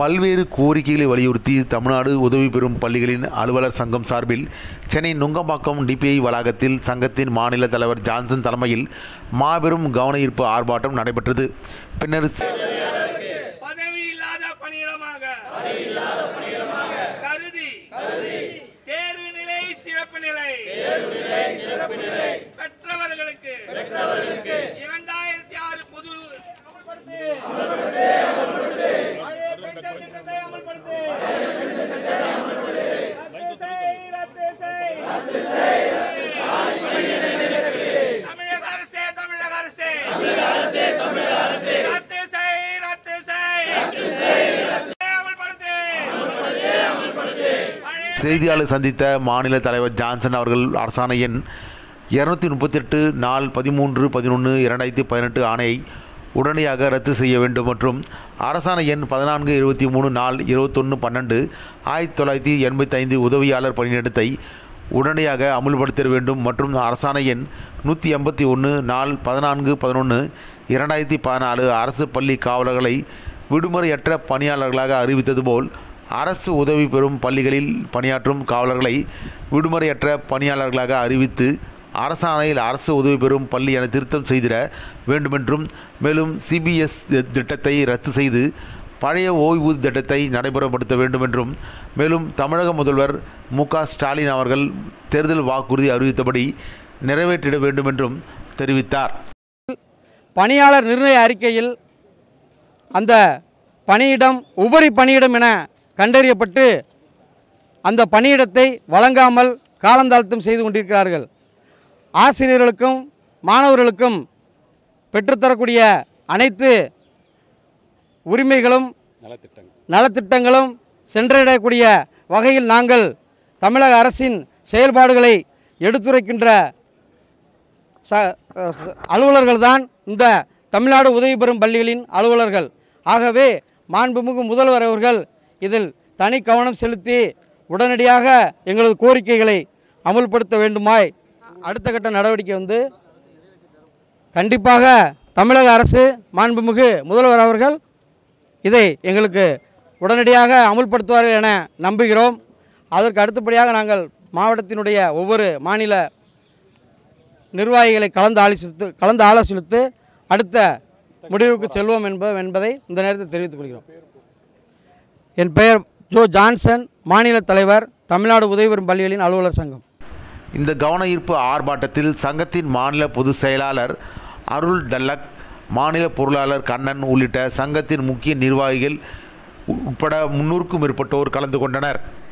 பல்வேறு கோரிக்கைகளை வலியுறுத்தி தமிழ்நாடு உதவி பெறும் பள்ளிகளின் அலுவலர் சங்கம் சார்பில் சென்னை நுங்கம்பாக்கம் டிபிஐ வளாகத்தில் சங்கத்தின் மாநில தலைவர் ஜான்சன் தலைமையில் மாபெரும் கவன ஈர்ப்பு ஆர்ப்பாட்டம் நடைபெற்றது பின்னர் பதவி இல்லாத பணியிடமாக கருதி தேர்வு நிலை சிறப்பு நிலை பெற்றவர்களுக்கு இரண்டாயிரத்தி ஆறு பொது பழைய பென்ஷன் திட்டத்தை அமல்படுத்து ரத்து செய், ரத்து செய். தமிழக அரசே தமிழக அரசே ரத்து செய் ரத்து செய் அமல்படுத்து பழைய செய்தியாளர் சந்தித்த மாநில தலைவர் ஜான்சன் அவர்கள் அரசாணை எண் இருநூத்தி முப்பத்தி எட்டு நாள் பதிமூன்று பதினொன்று இரண்டாயிரத்தி பதினெட்டு ஆணையை உடனடியாக ரத்து செய்ய வேண்டும் மற்றும் அரசாணை எண் பதினான்கு இருபத்தி மூணு நாள் இருபத்தொன்று பன்னெண்டு ஆயிரத்தி தொள்ளாயிரத்தி எண்பத்தி ஐந்து உதவியாளர் பணியிடத்தை உடனடியாக அமுல்படுத்த வேண்டும் மற்றும் அரசாணை எண் நூற்றி எண்பத்தி ஒன்று நாள் பதினான்கு பதினொன்று இரண்டாயிரத்தி பதினாலு அரசு பள்ளி காவலர்களை விடுமுறையற்ற பணியாளர்களாக அறிவித்தது போல் அரசு உதவி பெறும் பள்ளிகளில் பணியாற்றும் காவலர்களை விடுமுறையற்ற பணியாளர்களாக அறிவித்து அரசாணையில் அரசு உதவி பெறும் பள்ளி என திருத்தம் செய்திட வேண்டுமென்றும் மேலும் சிபிஎஸ் திட்டத்தை ரத்து செய்து பழைய ஓய்வூதிய திட்டத்தை நடைமுறைப்படுத்த வேண்டுமென்றும் மேலும் தமிழக முதல்வர் மு க ஸ்டாலின் அவர்கள் தேர்தல் வாக்குறுதி அறிவித்தபடி நிறைவேற்றிட வேண்டுமென்றும் தெரிவித்தார் பணியாளர் நிர்ணய அறிக்கையில் அந்த பணியிடம் உபரி பணியிடம் என கண்டறியப்பட்டு அந்த பணியிடத்தை வழங்காமல் காலந்தாழ்த்தம் செய்து கொண்டிருக்கிறார்கள் ஆசிரியர்களுக்கும் மாணவர்களுக்கும் பெற்றுத்தரக்கூடிய அனைத்து உரிமைகளும் நலத்திட்டங்களும் சென்றடையக்கூடிய வகையில் நாங்கள் தமிழக அரசின் செயல்பாடுகளை எடுத்துரைக்கின்ற ச ச- அலுவலர்கள்தான் இந்த தமிழ்நாடு உதவி பெறும் பள்ளிகளின் அலுவலர்கள் ஆகவே மாண்புமிகு முதல்வர் அவர்கள் இதில் தனி கவனம் செலுத்தி உடனடியாக எங்களது கோரிக்கைகளை அமுல்படுத்த வேண்டுமாய் அடுத்த கட்ட நடவடிக்கை வந்து கண்டிப்பாக தமிழக அரசு மாண்புமிகு முதல்வர் அவர்கள் இதை எங்களுக்கு உடனடியாக அமுல்படுத்துவார்கள் என நம்புகிறோம் அதற்கு அடுத்தபடியாக நாங்கள் மாவட்டத்தினுடைய ஒவ்வொரு மாநில நிர்வாகிகளை கலந்து ஆலோசித்து கலந்து ஆலோசித்து அடுத்த முடிவுக்கு செல்வோம் என்ப என்பதை இந்த நேரத்தில் தெரிவித்துக் கொள்கிறோம் என் பெயர் ஜோ ஜான்சன் மாநில தலைவர் தமிழ்நாடு உதவி பெறும் பள்ளிகளின் அலுவலர் சங்கம் இந்த கவன ஈர்ப்பு ஆர்ப்பாட்டத்தில் சங்கத்தின் மாநில பொதுச் செயலாளர் அருள் டல்லக் மாநில பொருளாளர் கண்ணன் உள்ளிட்ட சங்கத்தின் முக்கிய நிர்வாகிகள் உட்பட முன்னூறுக்கும் மேற்பட்டோர் கலந்து கொண்டனர்